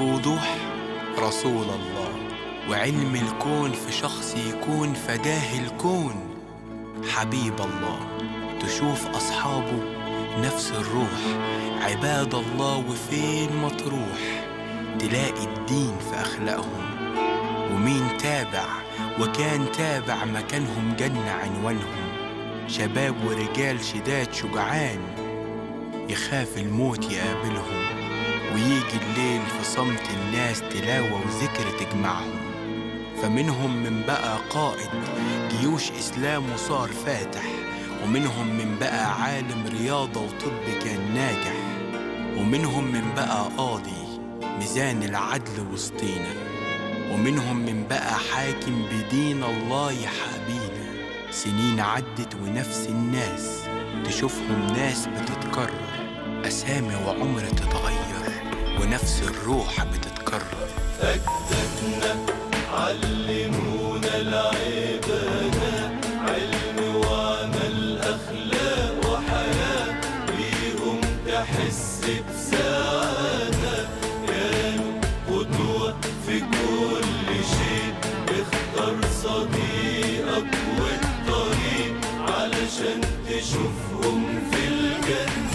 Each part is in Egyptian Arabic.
بوضوح رسول الله وعلم الكون في شخص يكون فداه الكون حبيب الله تشوف أصحابه نفس الروح عباد الله وفين ما تروح تلاقي الدين في أخلاقهم ومين تابع وكان تابع مكانهم جنة عنوانهم شباب ورجال شداد شجعان يخاف الموت يقابلهم ويجي الليل في صمت الناس تلاوة وذكر تجمعهم فمنهم من بقى قائد جيوش إسلام وصار فاتح ومنهم من بقى عالم رياضة وطب كان ناجح ومنهم من بقى قاضي ميزان العدل وسطينا ومنهم من بقى حاكم بدين الله يحابينا سنين عدت ونفس الناس تشوفهم ناس بتتكرر أسامي وعمر تتغير ونفس الروح بتتكرر أجدادنا علمونا العبادة علم وعمل أخلاق وحياة بيهم تحس بسعادة كانوا قدوة في كل شيء اختار صديقك والطريق علشان تشوفهم في الجنة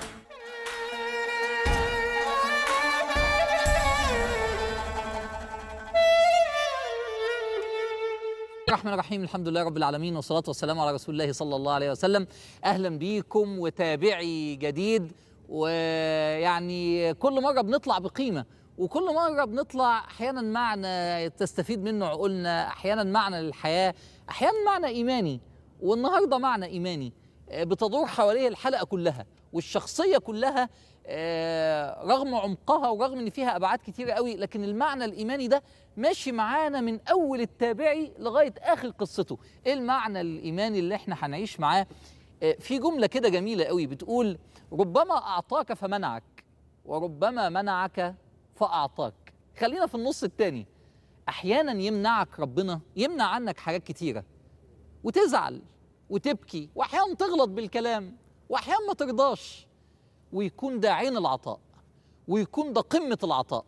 الرحمن الرحيم الحمد لله رب العالمين والصلاة والسلام على رسول الله صلى الله عليه وسلم أهلا بيكم وتابعي جديد ويعني كل مرة بنطلع بقيمة وكل مرة بنطلع أحيانا معنى تستفيد منه عقولنا أحيانا معنى للحياة أحيانا معنى إيماني والنهاردة معنى إيماني آه، بتدور حواليه الحلقة كلها والشخصية كلها آه، رغم عمقها ورغم ان فيها ابعاد كتيره قوي لكن المعنى الايماني ده ماشي معانا من اول التابعي لغايه اخر قصته ايه المعنى الايماني اللي احنا هنعيش معاه آه، في جمله كده جميله قوي بتقول ربما اعطاك فمنعك وربما منعك فاعطاك خلينا في النص التاني احيانا يمنعك ربنا يمنع عنك حاجات كتيره وتزعل وتبكي واحيانا تغلط بالكلام واحيانا ما ترضاش ويكون ده عين العطاء ويكون ده قمة العطاء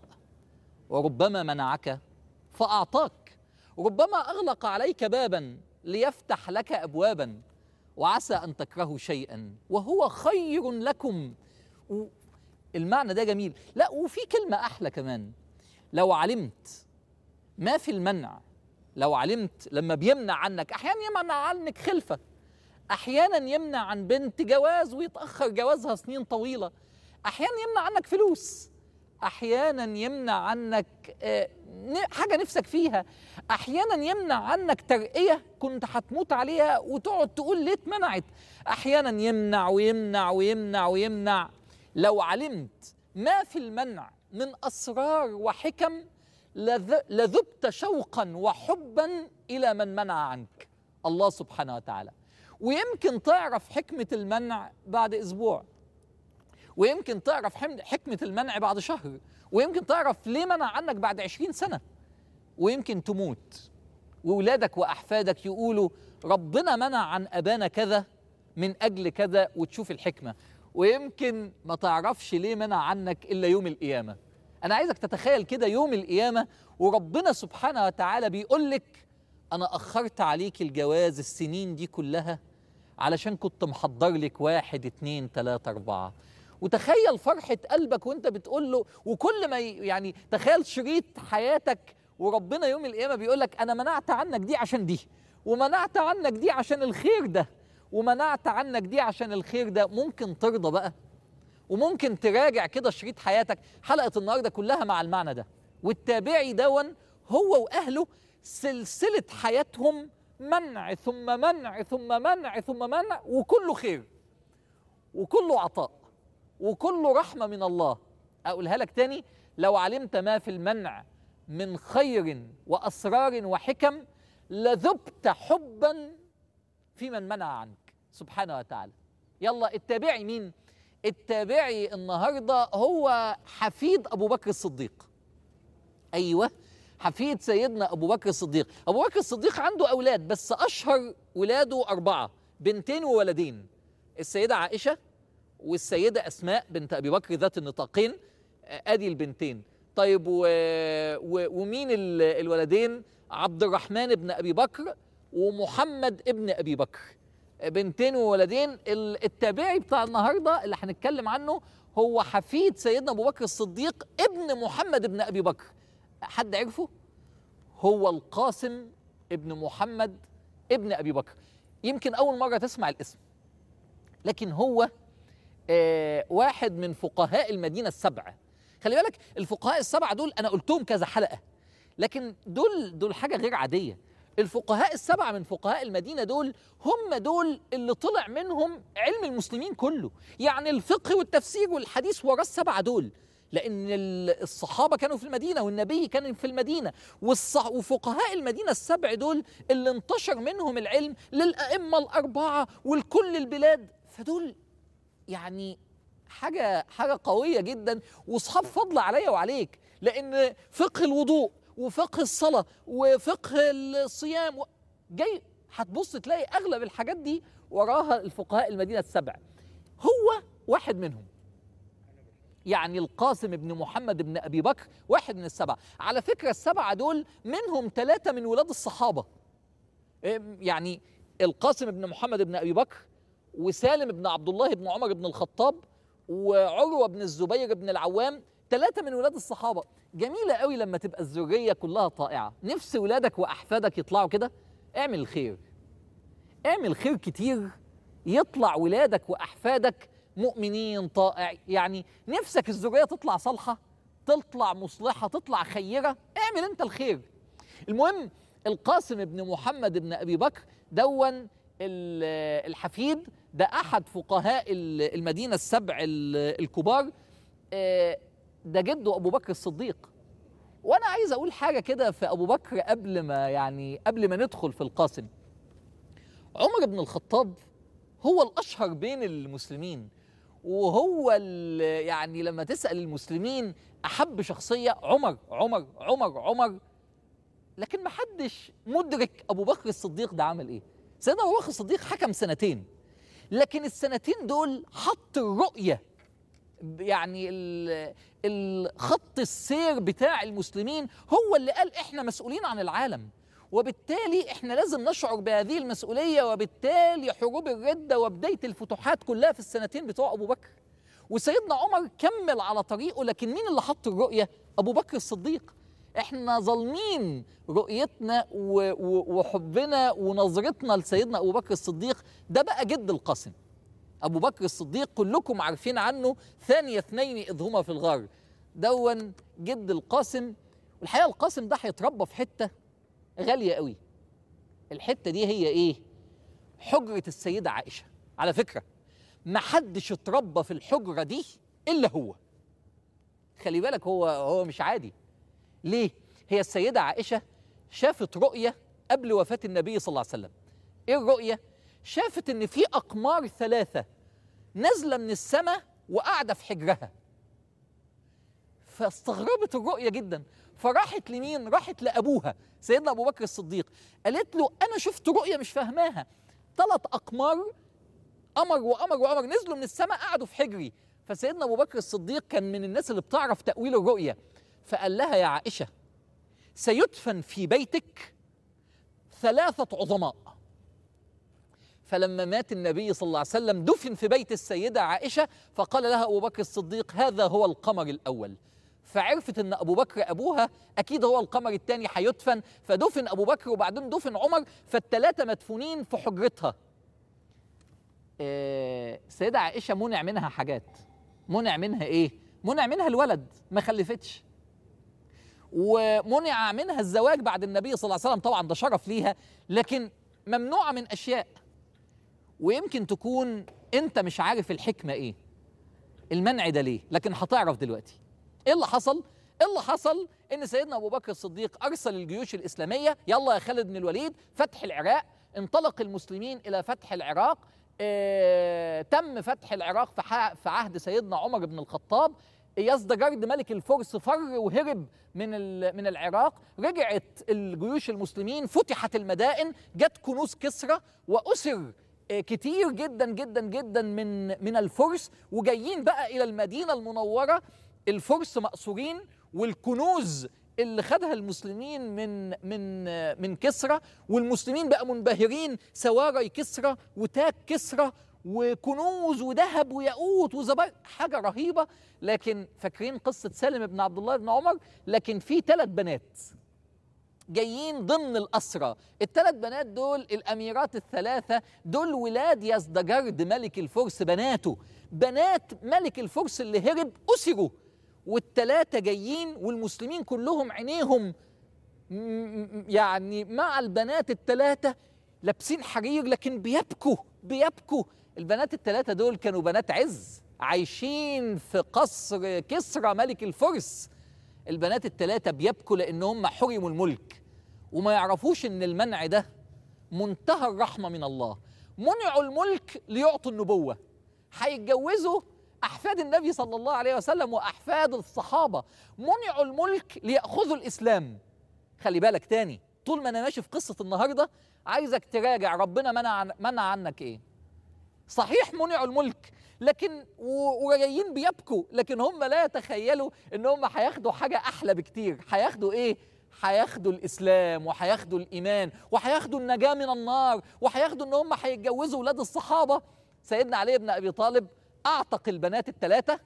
وربما منعك فأعطاك ربما أغلق عليك بابا ليفتح لك أبوابا وعسى أن تكرهوا شيئا وهو خير لكم و- المعنى ده جميل لا وفي كلمة أحلى كمان لو علمت ما في المنع لو علمت لما بيمنع عنك أحيانا يمنع عنك خلفة احيانا يمنع عن بنت جواز ويتاخر جوازها سنين طويله احيانا يمنع عنك فلوس احيانا يمنع عنك آه، ن- حاجه نفسك فيها احيانا يمنع عنك ترقيه كنت هتموت عليها وتقعد تقول ليه اتمنعت احيانا يمنع ويمنع ويمنع ويمنع لو علمت ما في المنع من اسرار وحكم لذ- لذبت شوقا وحبا الى من منع عنك الله سبحانه وتعالى ويمكن تعرف حكمة المنع بعد أسبوع ويمكن تعرف حم- حكمة المنع بعد شهر ويمكن تعرف ليه منع عنك بعد عشرين سنة ويمكن تموت وولادك وأحفادك يقولوا ربنا منع عن أبانا كذا من أجل كذا وتشوف الحكمة ويمكن ما تعرفش ليه منع عنك إلا يوم القيامة أنا عايزك تتخيل كده يوم القيامة وربنا سبحانه وتعالى بيقول لك أنا أخرت عليك الجواز السنين دي كلها علشان كنت محضر لك واحد اتنين تلاتة أربعة وتخيل فرحة قلبك وانت بتقول له وكل ما ي- يعني تخيل شريط حياتك وربنا يوم القيامة بيقول لك أنا منعت عنك دي عشان دي ومنعت عنك دي عشان الخير ده ومنعت عنك دي عشان الخير ده ممكن ترضى بقى وممكن تراجع كده شريط حياتك حلقة النهاردة كلها مع المعنى ده والتابعي دون هو وأهله سلسلة حياتهم منع ثم منع ثم منع ثم منع وكله خير وكله عطاء وكله رحمة من الله أقولها لك تاني لو علمت ما في المنع من خير وأسرار وحكم لذبت حبا في من منع عنك سبحانه وتعالى يلا التابعي مين التابعي النهارده هو حفيد ابو بكر الصديق ايوه حفيد سيدنا ابو بكر الصديق ابو بكر الصديق عنده اولاد بس اشهر ولاده اربعه بنتين وولدين السيده عائشه والسيده اسماء بنت ابي بكر ذات النطاقين آه، ادي البنتين طيب و... و... ومين ال... الولدين عبد الرحمن ابن ابي بكر ومحمد ابن ابي بكر بنتين وولدين ال- التابعي بتاع النهارده اللي هنتكلم عنه هو حفيد سيدنا ابو بكر الصديق ابن محمد ابن ابي بكر حد عرفه هو القاسم ابن محمد ابن ابي بكر يمكن اول مره تسمع الاسم لكن هو آه واحد من فقهاء المدينه السبعه خلي بالك الفقهاء السبعه دول انا قلتهم كذا حلقه لكن دول دول حاجه غير عاديه الفقهاء السبعه من فقهاء المدينه دول هم دول اللي طلع منهم علم المسلمين كله يعني الفقه والتفسير والحديث وراه السبعه دول لان ال- الصحابه كانوا في المدينه والنبي كان في المدينه والصح وفقهاء المدينه السبع دول اللي انتشر منهم العلم للائمه الاربعه ولكل البلاد فدول يعني حاجه حاجه قويه جدا واصحاب فضل عليا وعليك لان فقه الوضوء وفقه الصلاه وفقه الصيام و- جاي هتبص تلاقي اغلب الحاجات دي وراها الفقهاء المدينه السبع هو واحد منهم يعني القاسم بن محمد بن ابي بكر واحد من السبعه على فكره السبعه دول منهم ثلاثه من ولاد الصحابه إيه، يعني القاسم بن محمد بن ابي بكر وسالم بن عبد الله بن عمر بن الخطاب وعروه بن الزبير بن العوام ثلاثه من ولاد الصحابه جميله قوي لما تبقى الذريه كلها طائعه نفس ولادك واحفادك يطلعوا كده اعمل الخير اعمل خير كتير يطلع ولادك واحفادك مؤمنين طائع يعني نفسك الذريه تطلع صالحه تطلع مصلحه تطلع خيره اعمل انت الخير المهم القاسم بن محمد بن ابي بكر دون ال- الحفيد ده احد فقهاء ال- المدينه السبع ال- الكبار آه، ده جده ابو بكر الصديق وانا عايز اقول حاجه كده في ابو بكر قبل ما يعني قبل ما ندخل في القاسم عمر بن الخطاب هو الاشهر بين المسلمين وهو ال- يعني لما تسال المسلمين احب شخصيه عمر عمر عمر عمر لكن ما حدش مدرك ابو بكر الصديق ده عمل ايه سيدنا ابو بكر الصديق حكم سنتين لكن السنتين دول حط الرؤيه يعني ال- الخط السير بتاع المسلمين هو اللي قال احنا مسؤولين عن العالم وبالتالي احنا لازم نشعر بهذه المسؤوليه وبالتالي حروب الرده وبدايه الفتوحات كلها في السنتين بتوع ابو بكر وسيدنا عمر كمل على طريقه لكن مين اللي حط الرؤيه ابو بكر الصديق احنا ظالمين رؤيتنا و- و- وحبنا ونظرتنا لسيدنا ابو بكر الصديق ده بقى جد القاسم ابو بكر الصديق كلكم عارفين عنه ثاني اثنين اذ هما في الغار دون جد القاسم والحقيقه القاسم ده هيتربى في حته غاليه قوي الحته دي هي ايه حجره السيده عائشه على فكره ما حدش اتربى في الحجره دي الا هو خلي بالك هو هو مش عادي ليه هي السيده عائشه شافت رؤيه قبل وفاه النبي صلى الله عليه وسلم ايه الرؤيه شافت ان في اقمار ثلاثه نازله من السماء وقاعده في حجرها فاستغربت الرؤيه جدا فراحت لمين راحت لابوها سيدنا ابو بكر الصديق قالت له انا شفت رؤيه مش فاهماها ثلاث اقمار قمر وقمر وقمر نزلوا من السماء قعدوا في حجري فسيدنا ابو بكر الصديق كان من الناس اللي بتعرف تاويل الرؤيه فقال لها يا عائشه سيدفن في بيتك ثلاثه عظماء فلما مات النبي صلى الله عليه وسلم دفن في بيت السيدة عائشة فقال لها أبو بكر الصديق هذا هو القمر الأول فعرفت ان ابو بكر ابوها اكيد هو القمر الثاني هيدفن فدفن ابو بكر وبعدين دفن عمر فالثلاثه مدفونين في حجرتها آه، السيده عائشه منع منها حاجات منع منها ايه منع منها الولد ما خلفتش ومنع منها الزواج بعد النبي صلى الله عليه وسلم طبعا ده شرف ليها لكن ممنوعه من اشياء ويمكن تكون انت مش عارف الحكمه ايه المنع ده ليه لكن هتعرف دلوقتي ايه اللي حصل ايه اللي حصل ان سيدنا ابو بكر الصديق ارسل الجيوش الاسلاميه يلا يا خالد بن الوليد فتح العراق انطلق المسلمين الى فتح العراق اه تم فتح العراق في ح- في عهد سيدنا عمر بن الخطاب يزدجرد ملك الفرس فر وهرب من ال- من العراق رجعت الجيوش المسلمين فتحت المدائن جت كنوز كسرى واسر آه، كتير جدا جدا جدا من من الفرس وجايين بقى الى المدينه المنوره الفرس مأسورين والكنوز اللي خدها المسلمين من من من كسرى والمسلمين بقى منبهرين سواري كسرى وتاج كسرى وكنوز وذهب وياقوت وزبر حاجه رهيبه لكن فاكرين قصه سالم بن عبد الله بن عمر لكن في ثلاث بنات جايين ضمن الأسرة الثلاث بنات دول الأميرات الثلاثة دول ولاد يزدجرد ملك الفرس بناته بنات ملك الفرس اللي هرب أسروا والثلاثة جايين والمسلمين كلهم عينيهم م- م- يعني مع البنات الثلاثة لابسين حرير لكن بيبكوا بيبكوا البنات الثلاثة دول كانوا بنات عز عايشين في قصر كسرى ملك الفرس البنات الثلاثة بيبكوا لأنهم حرموا الملك وما يعرفوش إن المنع ده منتهى الرحمة من الله منعوا الملك ليعطوا النبوة هيتجوزوا أحفاد النبي صلى الله عليه وسلم وأحفاد الصحابة منعوا الملك ليأخذوا الإسلام خلي بالك تاني طول ما أنا ماشي في قصة النهاردة عايزك تراجع ربنا منع عن منع عنك إيه صحيح منعوا الملك لكن و- وجايين بيبكوا لكن هم لا يتخيلوا ان هم هياخدوا حاجه احلى بكتير هياخدوا ايه هياخدوا الاسلام وهياخدوا الايمان وهياخدوا النجاه من النار وهياخدوا ان هم هيتجوزوا ولاد الصحابه سيدنا علي بن ابي طالب اعتق البنات الثلاثه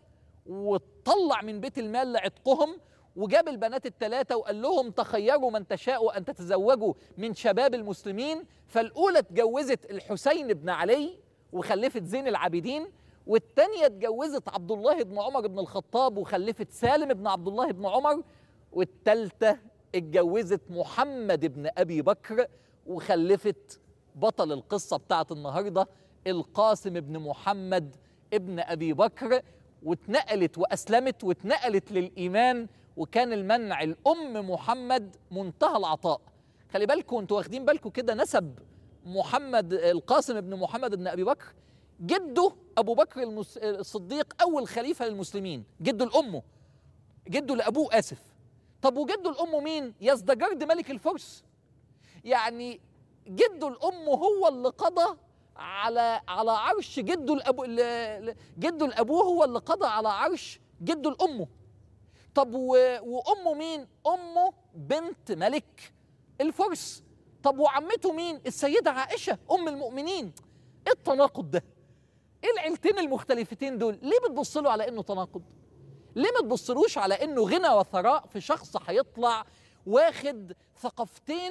وطلع من بيت المال لعتقهم وجاب البنات الثلاثة وقال لهم تخيروا من تشاءوا أن تتزوجوا من شباب المسلمين فالأولى اتجوزت الحسين بن علي وخلفت زين العابدين والتانية اتجوزت عبد الله بن عمر بن الخطاب وخلفت سالم بن عبد الله بن عمر والتالتة اتجوزت محمد بن أبي بكر وخلفت بطل القصة بتاعت النهاردة القاسم بن محمد ابن أبي بكر واتنقلت وأسلمت واتنقلت للإيمان وكان المنع الأم محمد منتهى العطاء خلي بالكم انتوا واخدين بالكم كده نسب محمد القاسم بن محمد بن أبي بكر جده أبو بكر المس- الصديق أول خليفة للمسلمين جده لأمه جده لأبوه آسف طب وجده لأمه مين؟ يزدجرد ملك الفرس يعني جده الأم هو اللي قضى على على عرش جده الأبو ل- ل- جده الأبوه هو اللي قضى على عرش جده الأمه طب و... وأمه مين؟ أمه بنت ملك الفرس طب وعمته مين؟ السيدة عائشة أم المؤمنين إيه التناقض ده؟ إيه العيلتين المختلفتين دول؟ ليه بتبص له على إنه تناقض؟ ليه ما تبصلوش على إنه غنى وثراء في شخص هيطلع واخد ثقافتين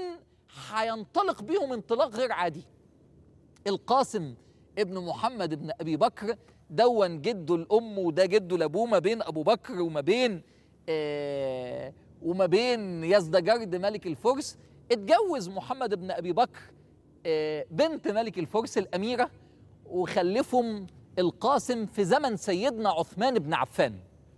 هينطلق بيهم انطلاق غير عادي القاسم ابن محمد ابن ابي بكر دون جده الام وده جده لابوه ما بين ابو بكر وما بين آه وما بين يزدجرد ملك الفرس اتجوز محمد بن ابي بكر آه بنت ملك الفرس الاميره وخلفهم القاسم في زمن سيدنا عثمان بن عفان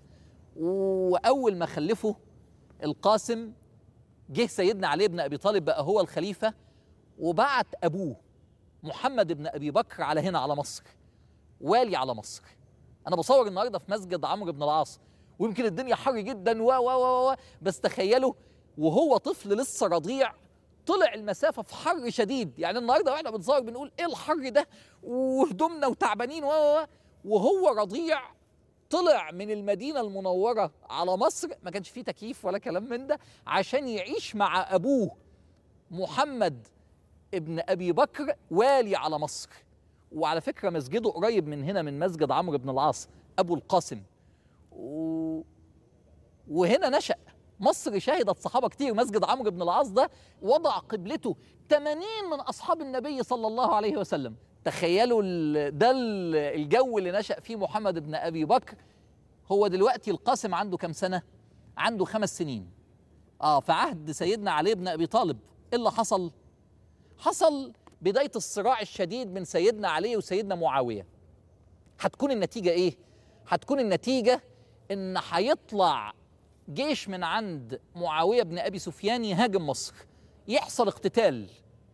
واول ما خلفه القاسم جه سيدنا علي بن ابي طالب بقى هو الخليفه وبعت ابوه محمد بن ابي بكر على هنا على مصر والي على مصر انا بصور النهارده في مسجد عمرو بن العاص ويمكن الدنيا حر جدا و و و و بس تخيلوا وهو طفل لسه رضيع طلع المسافه في حر شديد يعني النهارده واحنا بنصور بنقول ايه الحر ده وهدومنا وتعبانين و و و وهو رضيع طلع من المدينه المنوره على مصر ما كانش فيه تكييف ولا كلام من ده عشان يعيش مع ابوه محمد ابن ابي بكر والي على مصر وعلى فكره مسجده قريب من هنا من مسجد عمرو بن العاص ابو القاسم و... وهنا نشأ مصر شهدت صحابه كتير مسجد عمرو بن العاص ده وضع قبلته 80 من اصحاب النبي صلى الله عليه وسلم تخيلوا ال... ده ال- الجو اللي نشأ فيه محمد بن ابي بكر هو دلوقتي القاسم عنده كام سنه عنده خمس سنين اه في عهد سيدنا علي بن ابي طالب ايه اللي حصل حصل بدايه الصراع الشديد من سيدنا علي وسيدنا معاويه هتكون النتيجه ايه هتكون النتيجه ان هيطلع جيش من عند معاويه بن ابي سفيان يهاجم مصر يحصل اقتتال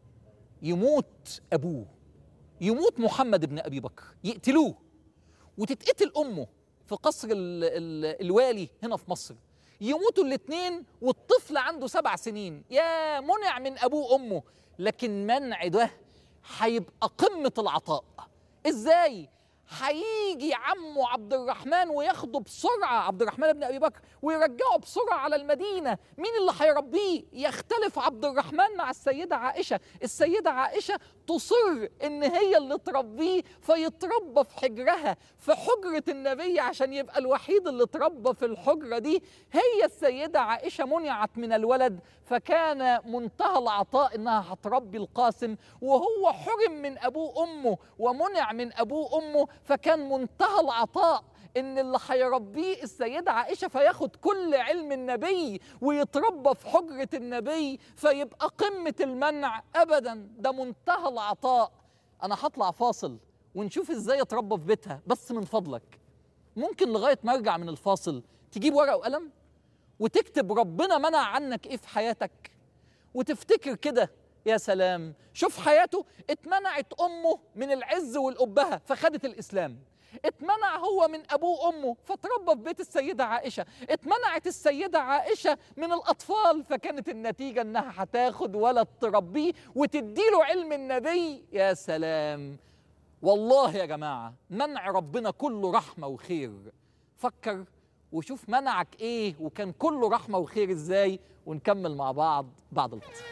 يموت ابوه يموت محمد بن ابي بكر يقتلوه وتتقتل امه في قصر ال ال الوالي هنا في مصر يموتوا الاثنين والطفل عنده سبع سنين يا منع من ابوه وامه لكن منع ده هيبقى قمه العطاء ازاي هيجي عمه عبد الرحمن وياخده بسرعة عبد الرحمن بن أبي بكر ويرجعه بسرعة على المدينة مين اللي هيربيه يختلف عبد الرحمن مع السيدة عائشة السيدة عائشة تصر إن هي اللي تربيه فيتربى في حجرها في حجرة النبي عشان يبقى الوحيد اللي اتربى في الحجرة دي هي السيدة عائشة منعت من الولد فكان منتهى العطاء إنها هتربي القاسم وهو حرم من أبوه وأمه ومنع من أبوه وأمه فكان منتهى العطاء ان اللي هيربيه السيده عائشه فياخد كل علم النبي ويتربى في حجره النبي فيبقى قمه المنع ابدا ده منتهى العطاء انا هطلع فاصل ونشوف ازاي اتربى في بيتها بس من فضلك ممكن لغايه ما ارجع من الفاصل تجيب ورقه وقلم وتكتب ربنا منع عنك ايه في حياتك وتفتكر كده يا سلام شوف حياته اتمنعت امه من العز والابهه فخدت الاسلام اتمنع هو من ابوه وامه فتربى في بيت السيده عائشه اتمنعت السيده عائشه من الاطفال فكانت النتيجه انها هتاخد ولد تربيه وتديله علم النبي يا سلام والله يا جماعه منع ربنا كله رحمه وخير فكر وشوف منعك ايه وكان كله رحمه وخير ازاي ونكمل مع بعض بعد الفصل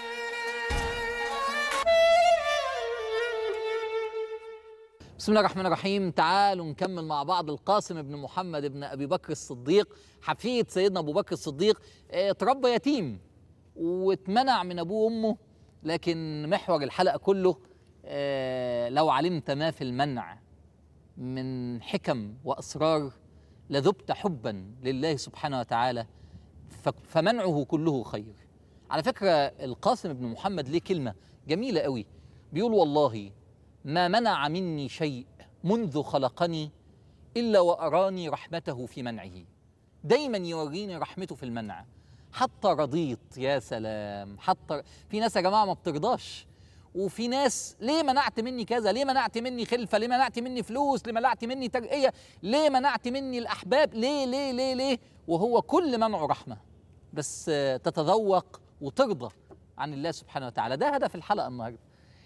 بسم الله الرحمن الرحيم تعالوا نكمل مع بعض القاسم بن محمد بن ابي بكر الصديق حفيد سيدنا ابو بكر الصديق اه، اتربى يتيم واتمنع من ابوه وامه لكن محور الحلقه كله اه، لو علمت ما في المنع من حكم واسرار لذبت حبا لله سبحانه وتعالى ف- فمنعه كله خير على فكره القاسم بن محمد ليه كلمه جميله قوي بيقول والله ما منع مني شيء منذ خلقني الا واراني رحمته في منعه دايما يوريني رحمته في المنع حتى رضيت يا سلام حتى في ناس يا جماعه ما بترضاش وفي ناس ليه منعت مني كذا ليه منعت مني خلفه ليه منعت مني فلوس ليه منعت مني ترقيه ليه منعت مني الاحباب ليه ليه ليه ليه وهو كل منعه رحمه بس آه، تتذوق وترضى عن الله سبحانه وتعالى ده هدف الحلقه النهارده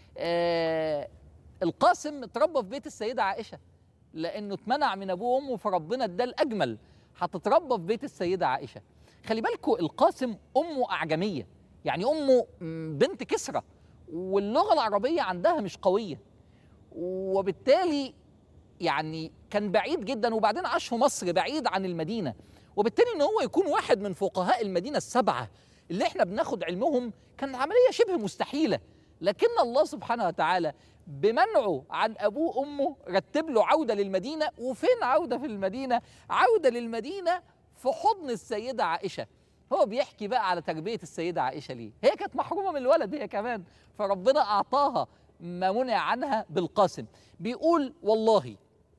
آه القاسم اتربى في بيت السيده عائشه لانه اتمنع من ابوه وامه فربنا اداه الاجمل هتتربى في بيت السيده عائشه خلي بالكوا القاسم امه اعجميه يعني امه م، بنت كسرى واللغه العربيه عندها مش قويه وبالتالي يعني كان بعيد جدا وبعدين عاش في مصر بعيد عن المدينه وبالتالي ان هو يكون واحد من فقهاء المدينه السبعه اللي احنا بناخد علمهم كان عمليه شبه مستحيله لكن الله سبحانه وتعالى بمنعه عن ابوه وامه رتب له عوده للمدينه وفين عوده في المدينه عوده للمدينه في حضن السيده عائشه هو بيحكي بقى على تربيه السيده عائشه ليه هي كانت محرومه من الولد هي كمان فربنا اعطاها ما منع عنها بالقاسم بيقول والله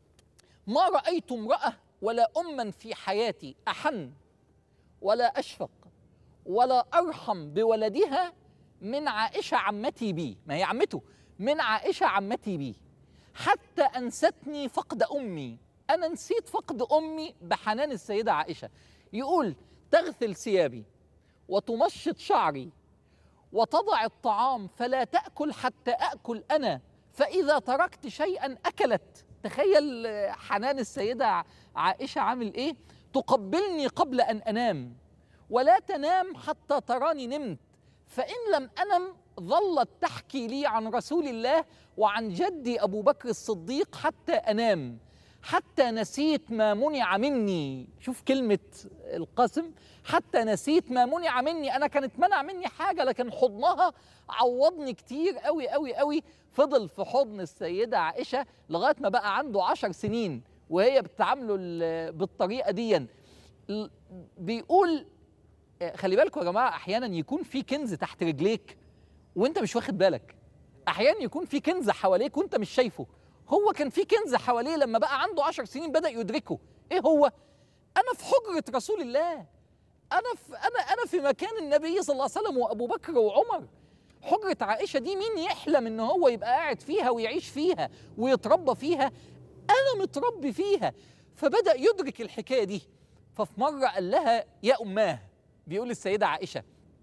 ما رايت امراه ولا اما في حياتي احن ولا اشفق ولا ارحم بولدها من عائشه عمتي بي ما هي عمته من عائشه عمتي بي حتى انستني فقد امي انا نسيت فقد امي بحنان السيده عائشه يقول تغسل ثيابي وتمشط شعري وتضع الطعام فلا تاكل حتى اكل انا فاذا تركت شيئا اكلت تخيل آه، حنان السيده ع- عائشه عامل ايه تقبلني قبل ان انام ولا تنام حتى تراني نمت فإن لم أنم ظلت تحكي لي عن رسول الله وعن جدي أبو بكر الصديق حتى أنام حتى نسيت ما منع مني شوف كلمة القاسم حتى نسيت ما منع مني أنا كانت منع مني حاجة لكن حضنها عوضني كتير قوي قوي قوي فضل في حضن السيدة عائشة لغاية ما بقى عنده عشر سنين وهي بتعامله ال- بالطريقة دي ال- بيقول آه، خلي بالكم يا جماعه احيانا يكون في كنز تحت رجليك وانت مش واخد بالك احيانا يكون في كنز حواليك وانت مش شايفه هو كان في كنز حواليه لما بقى عنده عشر سنين بدا يدركه ايه هو انا في حجره رسول الله انا في انا انا في مكان النبي صلى الله عليه وسلم وابو بكر وعمر حجره عائشه دي مين يحلم ان هو يبقى قاعد فيها ويعيش فيها ويتربى فيها انا متربي فيها فبدا يدرك الحكايه دي ففي مره قال لها يا اماه بيقول السيده عائشه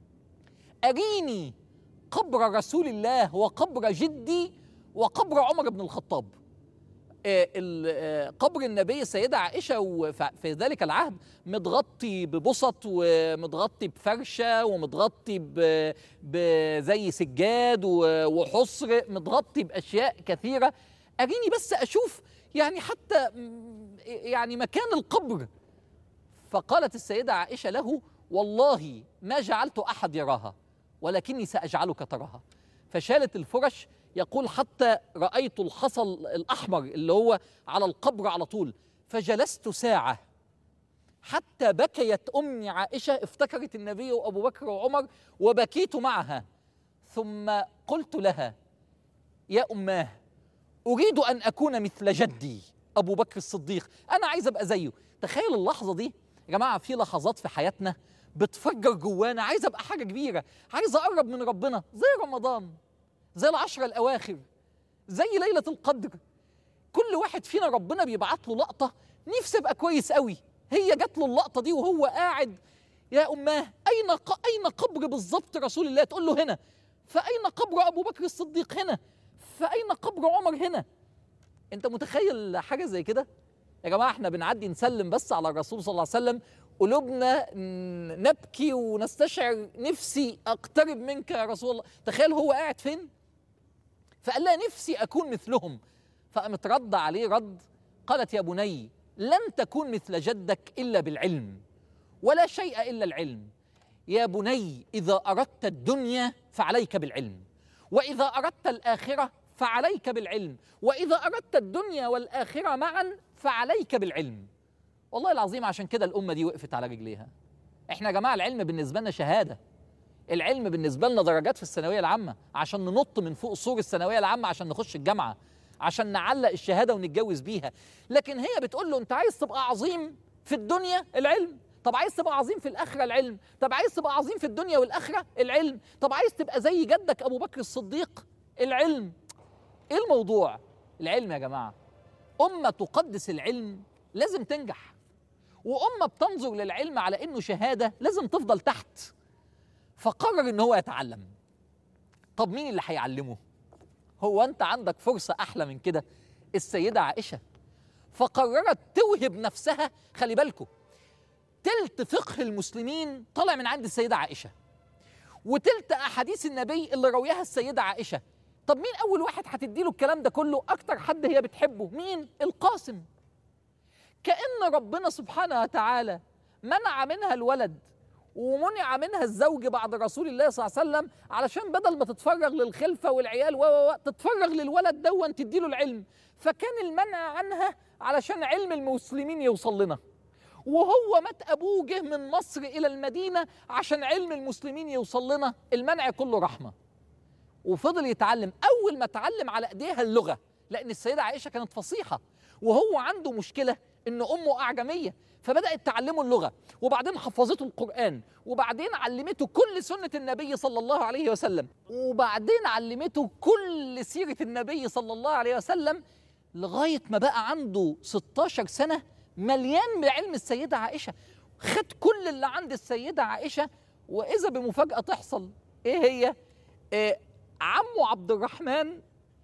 اريني قبر رسول الله وقبر جدي وقبر عمر بن الخطاب آه، ال- آه، قبر النبي السيدة عائشة وف- في ذلك العهد متغطي ببسط ومتغطي بفرشة ومتغطي ب- بزي سجاد و- وحصر متغطي بأشياء كثيرة أريني بس أشوف يعني حتى م- يعني مكان القبر فقالت السيدة عائشة له والله ما جعلت أحد يراها ولكني سأجعلك تراها فشالت الفرش يقول حتى رأيت الحصى الأحمر اللي هو على القبر على طول فجلست ساعة حتى بكيت أمي عائشة افتكرت النبي وأبو بكر وعمر وبكيت معها ثم قلت لها يا أماه أريد أن أكون مثل جدي أبو بكر الصديق أنا عايز أبقى زيه تخيل اللحظة دي يا جماعة في لحظات في حياتنا بتفجر جوانا عايز أبقى حاجة كبيرة عايز أقرب من ربنا زي رمضان زي العشرة الأواخر زي ليلة القدر كل واحد فينا ربنا بيبعت له لقطة نفسي أبقى كويس قوي هي جات له اللقطة دي وهو قاعد يا أماه أين ق... أين قبر بالظبط رسول الله تقول له هنا فأين قبر أبو بكر الصديق هنا فأين قبر عمر هنا أنت متخيل حاجة زي كده يا جماعة احنا بنعدي نسلم بس على الرسول صلى الله عليه وسلم قلوبنا ن- نبكي ونستشعر نفسي أقترب منك يا رسول الله تخيل هو قاعد فين فقال لها نفسي أكون مثلهم فقامت رد عليه رد قالت يا بني لن تكون مثل جدك إلا بالعلم ولا شيء إلا العلم يا بني إذا أردت الدنيا فعليك بالعلم وإذا أردت الآخرة فعليك بالعلم وإذا أردت الدنيا والآخرة معا فعليك بالعلم والله العظيم عشان كده الأمة دي وقفت على رجليها احنا يا جماعة العلم بالنسبة لنا شهادة العلم بالنسبة لنا درجات في الثانوية العامة عشان ننط من فوق سور الثانوية العامة عشان نخش الجامعة عشان نعلق الشهادة ونتجوز بيها لكن هي بتقول له انت عايز تبقى عظيم في الدنيا العلم طب عايز تبقى عظيم في الآخرة العلم طب عايز تبقى عظيم في الدنيا والآخرة العلم طب عايز تبقى زي جدك أبو بكر الصديق العلم ايه الموضوع العلم يا جماعة أمة تقدس العلم لازم تنجح وأمة بتنظر للعلم على إنه شهادة لازم تفضل تحت فقرر إن هو يتعلم طب مين اللي هيعلمه هو أنت عندك فرصة أحلى من كده السيدة عائشة فقررت توهب نفسها خلي بالكم تلت فقه المسلمين طالع من عند السيدة عائشة وتلت أحاديث النبي اللي رويها السيدة عائشة طب مين أول واحد هتديله الكلام ده كله أكتر حد هي بتحبه مين القاسم كأن ربنا سبحانه وتعالى منع منها الولد ومنع منها الزوج بعد رسول الله صلى الله عليه وسلم علشان بدل ما تتفرغ للخلفة والعيال و و و تتفرغ للولد ده تديله العلم فكان المنع عنها علشان علم المسلمين يوصل لنا وهو مات ابوه جه من مصر الى المدينه عشان علم المسلمين يوصل لنا المنع كله رحمه وفضل يتعلم اول ما اتعلم على ايديها اللغه لان السيده عائشه كانت فصيحه وهو عنده مشكله ان امه اعجميه فبدات تعلمه اللغه وبعدين حفظته القران وبعدين علمته كل سنه النبي صلى الله عليه وسلم وبعدين علمته كل سيره النبي صلى الله عليه وسلم لغايه ما بقى عنده 16 سنه مليان بعلم السيده عائشه خد كل اللي عند السيده عائشه واذا بمفاجاه تحصل ايه هي إيه عمه عبد الرحمن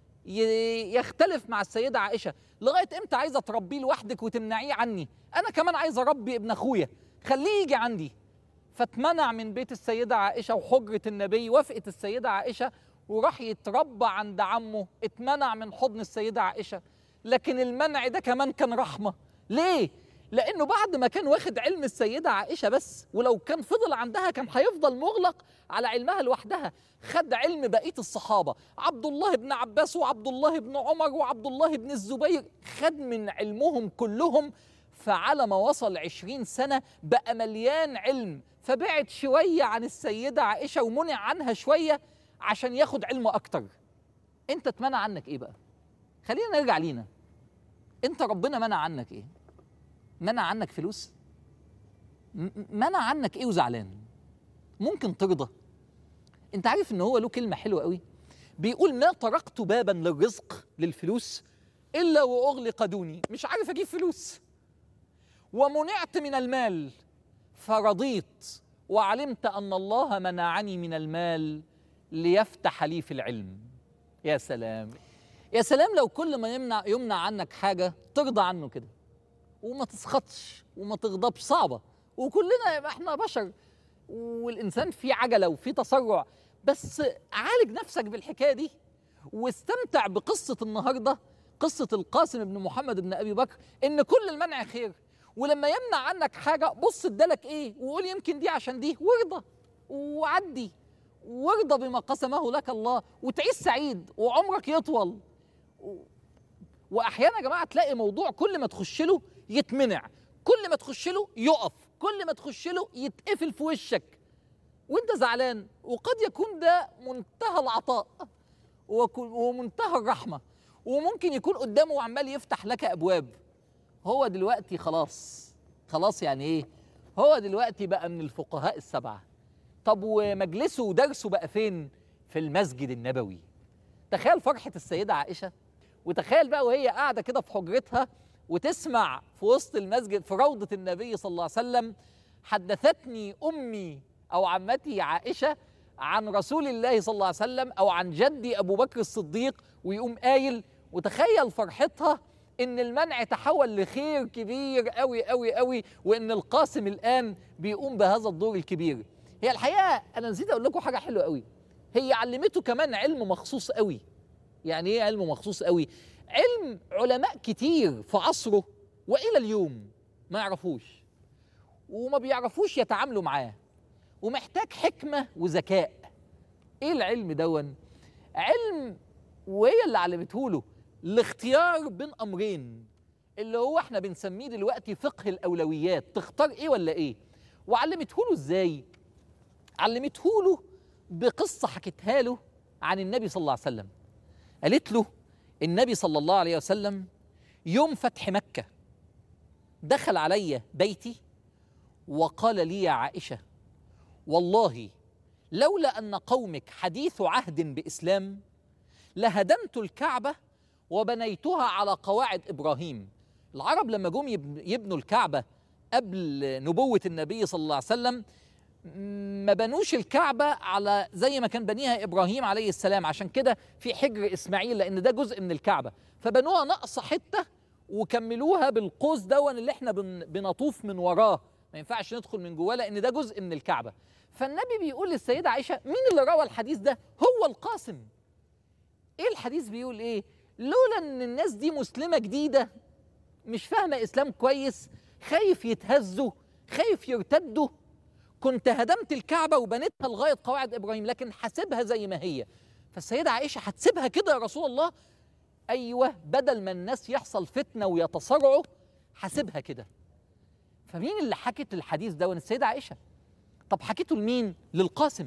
ي- يختلف مع السيدة عائشة لغاية امتى عايزة تربيه لوحدك وتمنعيه عني أنا كمان عايزة أربي ابن أخويا خليه يجي عندي فاتمنع من بيت السيدة عائشة وحجرة النبي وافقت السيدة عائشة وراح يتربى عند عمه اتمنع من حضن السيدة عائشة لكن المنع ده كمان كان رحمة ليه؟ لأنه بعد ما كان واخد علم السيدة عائشة بس ولو كان فضل عندها كان هيفضل مغلق على علمها لوحدها خد علم بقية الصحابة عبد الله بن عباس وعبد الله بن عمر وعبد الله بن الزبير خد من علمهم كلهم فعلى ما وصل عشرين سنة بقى مليان علم فبعد شوية عن السيدة عائشة ومنع عنها شوية عشان ياخد علم أكتر أنت اتمنع عنك إيه بقى؟ خلينا نرجع لينا أنت ربنا منع عنك إيه؟ منع عنك فلوس؟ م- م- منع عنك إيه وزعلان؟ ممكن ترضى انت عارف ان هو له كلمه حلوه قوي بيقول ما طرقت بابا للرزق للفلوس الا واغلق دوني مش عارف اجيب فلوس ومنعت من المال فرضيت وعلمت ان الله منعني من المال ليفتح لي في العلم يا سلام يا سلام لو كل ما يمنع يمنع عنك حاجه ترضى عنه كده وما تسخطش وما تغضبش صعبه وكلنا يبقى احنا بشر والانسان فيه عجله وفيه تسرع بس عالج نفسك بالحكايه دي واستمتع بقصه النهارده قصه القاسم بن محمد بن ابي بكر ان كل المنع خير ولما يمنع عنك حاجه بص ادالك ايه وقول يمكن دي عشان دي وارضى وعدي وارضى بما قسمه لك الله وتعيش سعيد وعمرك يطول و- واحيانا يا جماعه تلاقي موضوع كل ما تخش له يتمنع كل ما تخش له يقف كل ما تخش له يتقفل في وشك وانت زعلان وقد يكون ده منتهى العطاء وك- ومنتهى الرحمه وممكن يكون قدامه وعمال يفتح لك ابواب هو دلوقتي خلاص خلاص يعني ايه هو دلوقتي بقى من الفقهاء السبعه طب ومجلسه ودرسه بقى فين في المسجد النبوي تخيل فرحه السيده عائشه وتخيل بقى وهي قاعده كده في حجرتها وتسمع في وسط المسجد في روضه النبي صلى الله عليه وسلم حدثتني امي او عمتي عائشه عن رسول الله صلى الله عليه وسلم او عن جدي ابو بكر الصديق ويقوم قايل وتخيل فرحتها ان المنع تحول لخير كبير قوي قوي قوي وان القاسم الان بيقوم بهذا الدور الكبير هي الحقيقه انا نسيت اقول لكم حاجه حلوه قوي هي علمته كمان علم مخصوص قوي يعني ايه علم مخصوص قوي علم علماء كتير في عصره والى اليوم ما يعرفوش وما بيعرفوش يتعاملوا معاه ومحتاج حكمه وذكاء ايه العلم دون علم وهي اللي علمته له الاختيار بين امرين اللي هو احنا بنسميه دلوقتي فقه الاولويات تختار ايه ولا ايه وعلمته له ازاي علمته له بقصه حكيتها له عن النبي صلى الله عليه وسلم قالت له النبي صلى الله عليه وسلم يوم فتح مكه دخل علي بيتي وقال لي يا عائشه والله لولا ان قومك حديث عهد باسلام لهدمت الكعبه وبنيتها على قواعد ابراهيم العرب لما جم يبن- يبنوا الكعبه قبل نبوه النبي صلى الله عليه وسلم ما بنوش الكعبة على زي ما كان بنيها إبراهيم عليه السلام عشان كده في حجر إسماعيل لأن ده جزء من الكعبة فبنوها نقص حتة وكملوها بالقوس دون اللي احنا بن بنطوف من وراه ما ينفعش ندخل من جواه لأن ده جزء من الكعبة فالنبي بيقول للسيدة عائشة مين اللي روى الحديث ده هو القاسم ايه الحديث بيقول ايه لولا ان الناس دي مسلمة جديدة مش فاهمة اسلام كويس خايف يتهزوا خايف يرتدوا كنت هدمت الكعبة وبنيتها لغاية قواعد إبراهيم لكن حاسبها زي ما هي فالسيدة عائشة هتسيبها كده يا رسول الله أيوة بدل ما الناس يحصل فتنة ويتصارعوا حاسبها كده فمين اللي حكت الحديث ده السيدة عائشة طب حكيته لمين للقاسم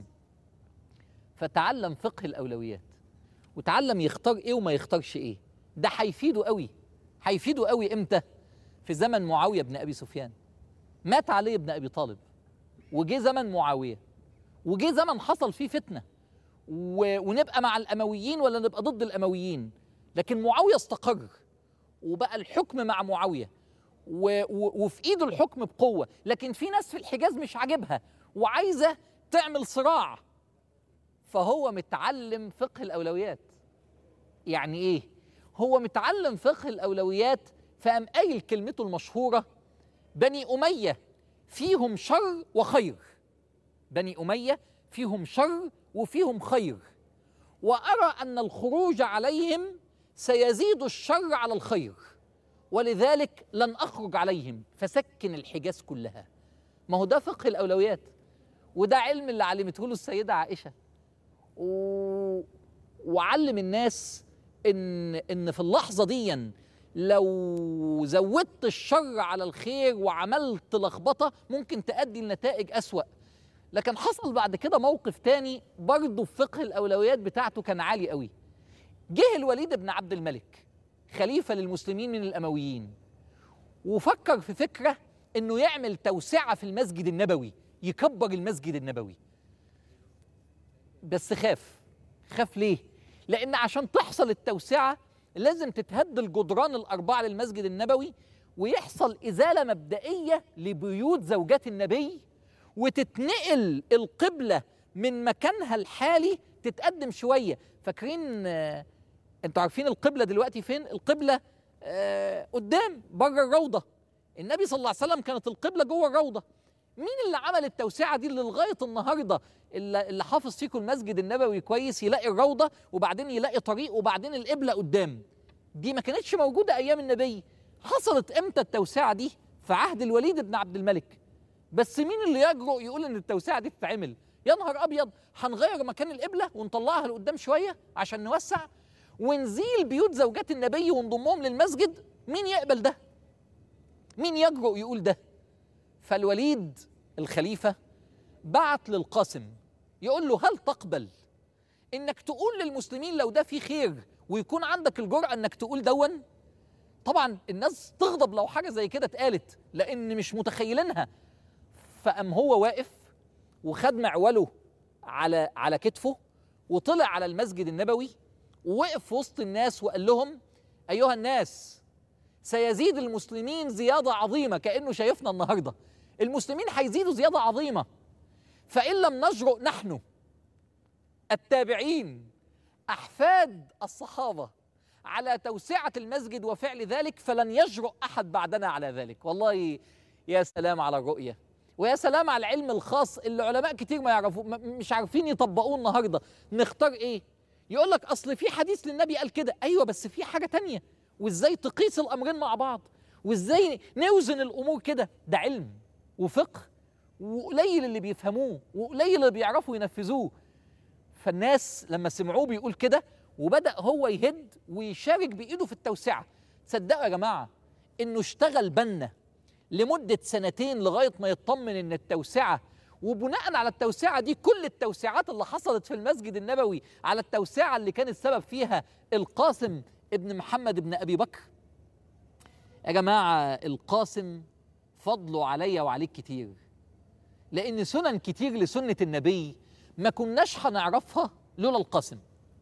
فتعلم فقه الأولويات وتعلم يختار إيه وما يختارش إيه ده هيفيده قوي هيفيده قوي إمتى في زمن معاوية بن أبي سفيان مات علي بن أبي طالب وجه زمن معاويه وجه زمن حصل فيه فتنه و... ونبقى مع الامويين ولا نبقى ضد الامويين لكن معاويه استقر وبقى الحكم مع معاويه و... و... وفي ايده الحكم بقوه لكن في ناس في الحجاز مش عاجبها وعايزه تعمل صراع فهو متعلم فقه الاولويات يعني ايه هو متعلم فقه الاولويات فقام قايل كلمته المشهوره بني اميه فيهم شر وخير بني اميه فيهم شر وفيهم خير وارى ان الخروج عليهم سيزيد الشر على الخير ولذلك لن اخرج عليهم فسكن الحجاز كلها ما هو ده فقه الاولويات وده علم اللي علمته له السيده عائشه و... وعلم الناس ان ان في اللحظه دي لو زودت الشر على الخير وعملت لخبطه ممكن تؤدي لنتائج اسوا لكن حصل بعد كده موقف تاني برضه في فقه الاولويات بتاعته كان عالي قوي جه الوليد بن عبد الملك خليفه للمسلمين من الامويين وفكر في فكره انه يعمل توسعه في المسجد النبوي يكبر المسجد النبوي بس خاف خاف ليه لان عشان تحصل التوسعه لازم تتهد الجدران الاربعه للمسجد النبوي ويحصل ازاله مبدئيه لبيوت زوجات النبي وتتنقل القبله من مكانها الحالي تتقدم شويه فاكرين آه، انتوا عارفين القبله دلوقتي فين القبله آه قدام بره الروضه النبي صلى الله عليه وسلم كانت القبله جوه الروضه مين اللي عمل التوسعه دي اللي لغايه النهارده اللي, اللي حافظ فيكم المسجد النبوي كويس يلاقي الروضه وبعدين يلاقي طريق وبعدين القبله قدام دي ما كانتش موجوده ايام النبي حصلت امتى التوسعه دي في عهد الوليد بن عبد الملك بس مين اللي يجرؤ يقول ان التوسعه دي بتتعمل يا نهار ابيض هنغير مكان القبله ونطلعها لقدام شويه عشان نوسع ونزيل بيوت زوجات النبي ونضمهم للمسجد مين يقبل ده مين يجرؤ يقول ده فالوليد الخليفه بعت للقاسم يقول له هل تقبل انك تقول للمسلمين لو ده فيه خير ويكون عندك الجرأة انك تقول دون طبعا الناس تغضب لو حاجة زي كده اتقالت لان مش متخيلينها فقام هو واقف وخد معوله على على كتفه وطلع على المسجد النبوي ووقف في وسط الناس وقال لهم ايها الناس سيزيد المسلمين زيادة عظيمة كأنه شايفنا النهاردة المسلمين هيزيدوا زيادة عظيمة فإن لم نجرؤ نحن التابعين أحفاد الصحابة على توسعة المسجد وفعل ذلك فلن يجرؤ أحد بعدنا على ذلك والله يا سلام على الرؤية ويا سلام على العلم الخاص اللي علماء كتير ما يعرفوا م- مش عارفين يطبقوه النهارده نختار ايه يقول لك اصل في حديث للنبي قال كده ايوه بس في حاجه تانية وازاي تقيس الامرين مع بعض وازاي نوزن الامور كده ده علم وفقه وقليل اللي بيفهموه وقليل اللي بيعرفوا ينفذوه فالناس لما سمعوه بيقول كده وبدأ هو يهد ويشارك بإيده في التوسعة تصدقوا يا جماعة إنه اشتغل بنا لمدة سنتين لغاية ما يطمن إن التوسعة وبناء على التوسعة دي كل التوسعات اللي حصلت في المسجد النبوي على التوسعة اللي كان السبب فيها القاسم ابن محمد ابن أبي بكر يا جماعة القاسم فضله عليا وعليك كتير لأن سنن كتير لسنة النبي ما كناش هنعرفها لولا القاسم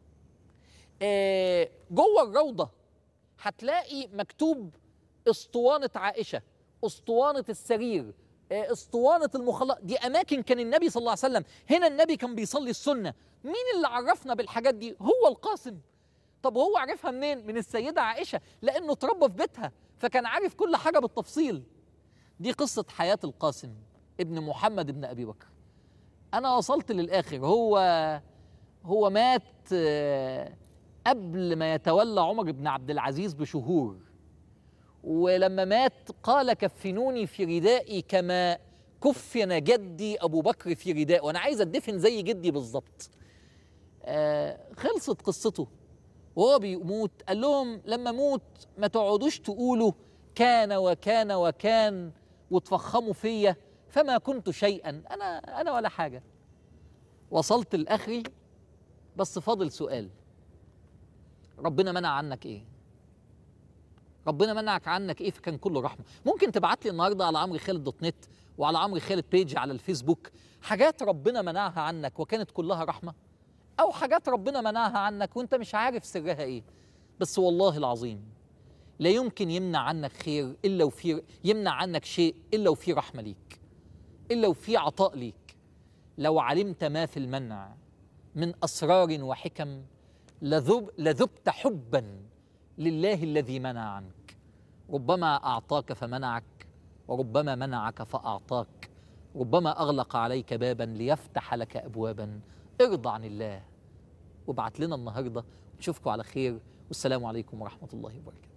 آه، جوه الروضة هتلاقي مكتوب اسطوانة عائشة اسطوانة السرير آه، اسطوانة المخلط دي أماكن كان النبي صلى الله عليه وسلم هنا النبي كان بيصلي السنة مين اللي عرفنا بالحاجات دي هو القاسم طب هو عرفها منين من السيدة عائشة لأنه اتربى في بيتها فكان عارف كل حاجة بالتفصيل دي قصة حياة القاسم ابن محمد ابن أبي بكر أنا وصلت للآخر هو هو مات آه، قبل ما يتولى عمر بن عبد العزيز بشهور ولما مات قال كفنوني في ردائي كما كفن جدي ابو بكر في رداء وانا عايز ادفن زي جدي بالظبط آه خلصت قصته وهو بيموت قال لهم لما اموت ما تقعدوش تقولوا كان وكان وكان وتفخموا فيا فما كنت شيئا انا انا ولا حاجه وصلت لاخري بس فاضل سؤال ربنا منع عنك ايه ربنا منعك عنك ايه فكان كله رحمه ممكن تبعت لي النهارده على عمرو خالد دوت نت وعلى عمرو خالد بيج على الفيسبوك حاجات ربنا منعها عنك وكانت كلها رحمه او حاجات ربنا منعها عنك وانت مش عارف سرها ايه بس والله العظيم لا يمكن يمنع عنك خير الا وفي يمنع عنك شيء الا وفي رحمه ليك الا وفي عطاء ليك لو علمت ما في المنع من اسرار وحكم لذب لذبت حبا لله الذي منع عنك ربما اعطاك فمنعك وربما منعك فاعطاك ربما اغلق عليك بابا ليفتح لك ابوابا ارضى عن الله وابعت لنا النهارده نشوفكم على خير والسلام عليكم ورحمه الله وبركاته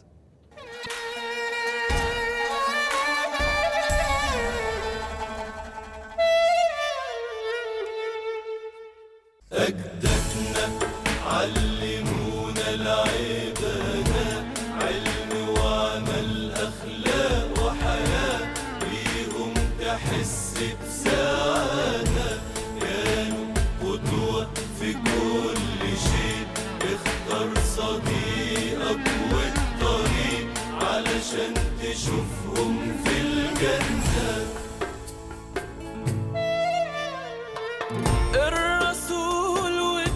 أجدادنا علمونا العبادة علم وعمل أخلاق وحياة بيهم تحس بسعادة كانوا قدوة في كل شيء اختار صديقك والطريق علشان تشوفهم في الجنة الرسول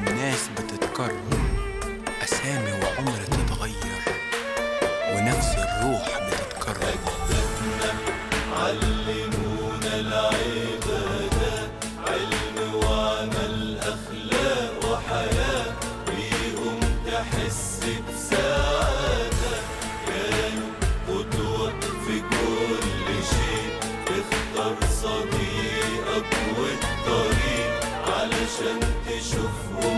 الناس بتتكرر أسامي وعمر تتغير ونفس الروح بتتكرر علمونا العبادة علم وعمل أخلاق وحياة بيهم تحس بسعادة كانوا قدوة في كل شيء اختار صديقك والطريق علشان تشوفهم